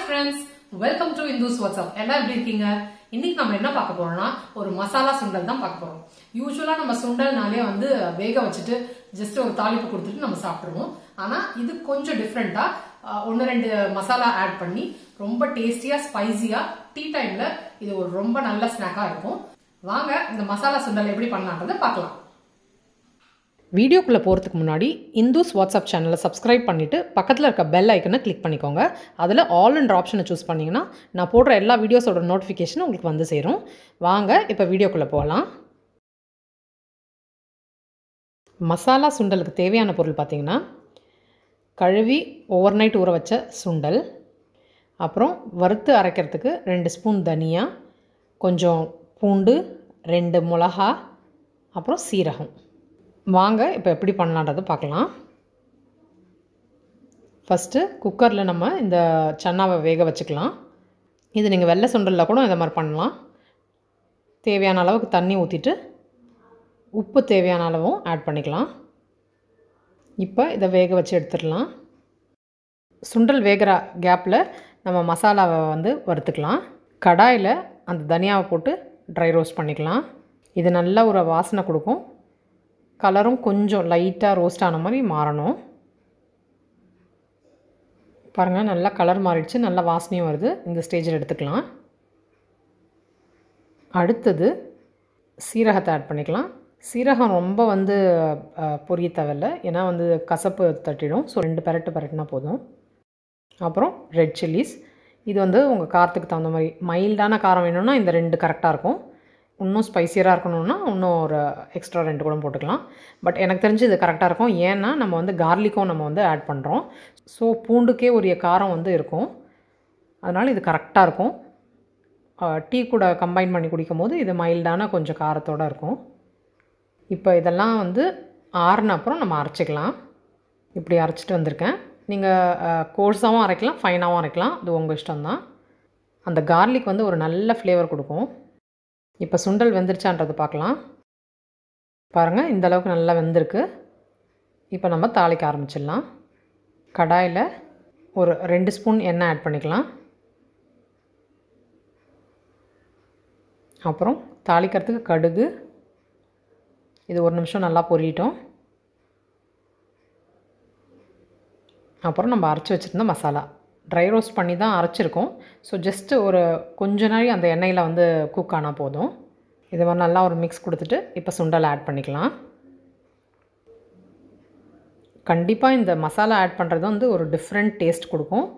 friends welcome to இந்துஸ் WhatsApp எல்லாம் எப்படி இருக்கீங்க இன்னைக்கு நம்ம என்ன பார்க்க போறோம்னா ஒரு மசாலா சுண்டல் தான் பார்க்க போறோம் யூஸ்வலா நம்ம சுண்டல்னாலே வந்து வேக வச்சுட்டு ஜஸ்ட் ஒரு தாளிப்பு கொடுத்துட்டு நம்ம சாப்பிடுவோம் ஆனா இது கொஞ்சம் டிஃப்ரெண்டா ஒன்று ரெண்டு மசாலா ஆட் பண்ணி ரொம்ப டேஸ்டியா ஸ்பைசியா டீ டைம்ல இது ஒரு ரொம்ப நல்ல ஸ்நாக்கா இருக்கும் வாங்க இந்த மசாலா சுண்டல் எப்படி பண்ணலான்றதை பார்க்கலாம் வீடியோக்குள்ளே போகிறதுக்கு முன்னாடி இந்துஸ் வாட்ஸ்அப் சேனலை சப்ஸ்கிரைப் பண்ணிவிட்டு பக்கத்தில் இருக்க பெல் ஐக்கனை கிளிக் பண்ணிக்கோங்க அதில் ஆல் என்ற ஆப்ஷனை சூஸ் பண்ணிங்கன்னா நான் போடுற எல்லா வீடியோஸோட நோட்டிஃபிகேஷனும் உங்களுக்கு வந்து சேரும் வாங்க இப்போ வீடியோக்குள்ளே போகலாம் மசாலா சுண்டலுக்கு தேவையான பொருள் பார்த்திங்கன்னா கழுவி ஓவர் நைட் ஊற வச்ச சுண்டல் அப்புறம் வறுத்து அரைக்கிறதுக்கு ரெண்டு ஸ்பூன் தனியா கொஞ்சம் பூண்டு ரெண்டு மிளகா அப்புறம் சீரகம் வாங்க இப்போ எப்படி பண்ணலான்றதை பார்க்கலாம் ஃபஸ்ட்டு குக்கரில் நம்ம இந்த சன்னாவை வேக வச்சுக்கலாம் இது நீங்கள் வெள்ளை சுண்டலில் கூட இந்த மாதிரி பண்ணலாம் தேவையான அளவுக்கு தண்ணி ஊற்றிட்டு உப்பு தேவையான அளவும் ஆட் பண்ணிக்கலாம் இப்போ இதை வேக வச்சு எடுத்துடலாம் சுண்டல் வேகிற கேப்பில் நம்ம மசாலாவை வந்து வறுத்துக்கலாம் கடாயில் அந்த தனியாவை போட்டு ட்ரை ரோஸ்ட் பண்ணிக்கலாம் இது நல்ல ஒரு வாசனை கொடுக்கும் கலரும் கொஞ்சம் லைட்டாக ரோஸ்ட் ஆன மாதிரி மாறணும் பாருங்கள் நல்லா கலர் மாறிடுச்சு நல்லா வாசனையும் வருது இந்த ஸ்டேஜில் எடுத்துக்கலாம் அடுத்தது சீரகத்தை ஆட் பண்ணிக்கலாம் சீரகம் ரொம்ப வந்து பொரிய தேவையில்ல ஏன்னா வந்து கசப்பு தட்டிடும் ஸோ ரெண்டு பெரட்டு பெரட்டுனா போதும் அப்புறம் ரெட் சில்லிஸ் இது வந்து உங்கள் காரத்துக்கு தகுந்த மாதிரி மைல்டான காரம் வேணும்னா இந்த ரெண்டு கரெக்டாக இருக்கும் இன்னும் ஸ்பைசியராக இருக்கணும்னா இன்னும் ஒரு எக்ஸ்ட்ரா ரெண்டு கூட போட்டுக்கலாம் பட் எனக்கு தெரிஞ்சு இது கரெக்டாக இருக்கும் ஏன்னா நம்ம வந்து கார்லிக்கும் நம்ம வந்து ஆட் பண்ணுறோம் ஸோ பூண்டுக்கே உரிய காரம் வந்து இருக்கும் அதனால் இது கரெக்டாக இருக்கும் டீ கூட கம்பைன் பண்ணி குடிக்கும் போது இது மைல்டான கொஞ்சம் காரத்தோடு இருக்கும் இப்போ இதெல்லாம் வந்து ஆறுன அப்புறம் நம்ம அரைச்சிக்கலாம் இப்படி அரைச்சிட்டு வந்திருக்கேன் நீங்கள் கோர்ஸாகவும் அரைக்கலாம் ஃபைனாகவும் அரைக்கலாம் அது உங்கள் இஷ்டம்தான் அந்த கார்லிக் வந்து ஒரு நல்ல ஃப்ளேவர் கொடுக்கும் இப்போ சுண்டல் வெந்துருச்சான்றது பார்க்கலாம் பாருங்கள் இந்த அளவுக்கு நல்லா வெந்திருக்கு இப்போ நம்ம தாளிக்க ஆரம்பிச்சிடலாம் கடாயில் ஒரு ரெண்டு ஸ்பூன் எண்ணெய் ஆட் பண்ணிக்கலாம் அப்புறம் தாளிக்கிறதுக்கு கடுகு இது ஒரு நிமிஷம் நல்லா பொரியட்டும் அப்புறம் நம்ம அரைச்சி வச்சுருந்த மசாலா ட்ரை ரோஸ்ட் பண்ணி தான் அரைச்சிருக்கோம் ஸோ ஜஸ்ட்டு ஒரு கொஞ்ச நாள் அந்த எண்ணெயில் வந்து குக் ஆனால் போதும் இது மாதிரி நல்லா ஒரு மிக்ஸ் கொடுத்துட்டு இப்போ சுண்டல் ஆட் பண்ணிக்கலாம் கண்டிப்பாக இந்த மசாலா ஆட் பண்ணுறது வந்து ஒரு டிஃப்ரெண்ட் டேஸ்ட் கொடுக்கும்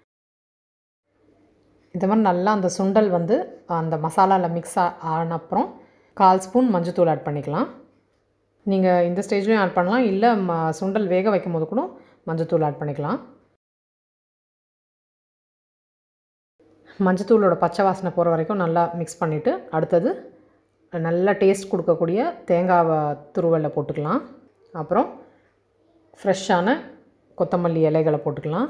இது மாதிரி நல்லா அந்த சுண்டல் வந்து அந்த மசாலாவில் மிக்ஸ் ஆன அப்புறம் கால் ஸ்பூன் மஞ்சத்தூள் ஆட் பண்ணிக்கலாம் நீங்கள் இந்த ஸ்டேஜ்லேயும் ஆட் பண்ணலாம் இல்லை ம சுண்டல் வேக வைக்கும் போது கூட மஞ்சத்தூள் ஆட் பண்ணிக்கலாம் மஞ்சத்தூளோட பச்சை வாசனை போகிற வரைக்கும் நல்லா மிக்ஸ் பண்ணிவிட்டு அடுத்தது நல்ல டேஸ்ட் கொடுக்கக்கூடிய தேங்காவை துருவலில் போட்டுக்கலாம் அப்புறம் ஃப்ரெஷ்ஷான கொத்தமல்லி இலைகளை போட்டுக்கலாம்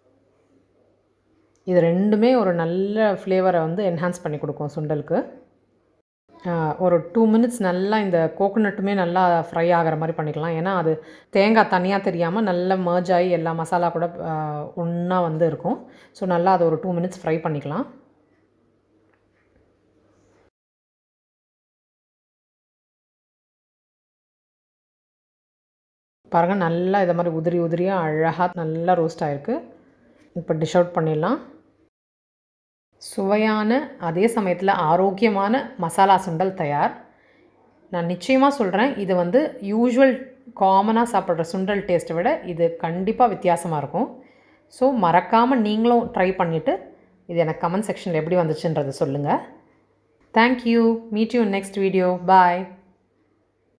இது ரெண்டுமே ஒரு நல்ல ஃப்ளேவரை வந்து என்ஹான்ஸ் பண்ணி கொடுக்கும் சுண்டலுக்கு ஒரு டூ மினிட்ஸ் நல்லா இந்த கோகோனட்டுமே நல்லா ஃப்ரை ஆகிற மாதிரி பண்ணிக்கலாம் ஏன்னா அது தேங்காய் தனியாக தெரியாமல் நல்லா மர்ஜ் ஆகி எல்லா மசாலா கூட ஒன்றா வந்து இருக்கும் ஸோ நல்லா அதை ஒரு டூ மினிட்ஸ் ஃப்ரை பண்ணிக்கலாம் பாருங்கள் நல்லா இதை மாதிரி உதிரி உதிரியாக அழகாக நல்லா ரோஸ்ட் ஆகிருக்கு இப்போ டிஷ் அவுட் பண்ணிடலாம் சுவையான அதே சமயத்தில் ஆரோக்கியமான மசாலா சுண்டல் தயார் நான் நிச்சயமாக சொல்கிறேன் இது வந்து யூஸ்வல் காமனாக சாப்பிட்ற சுண்டல் டேஸ்ட்டை விட இது கண்டிப்பாக வித்தியாசமாக இருக்கும் ஸோ மறக்காமல் நீங்களும் ட்ரை பண்ணிவிட்டு இது எனக்கு கமெண்ட் செக்ஷனில் எப்படி வந்துச்சுன்றதை சொல்லுங்கள் thank you meet you next video bye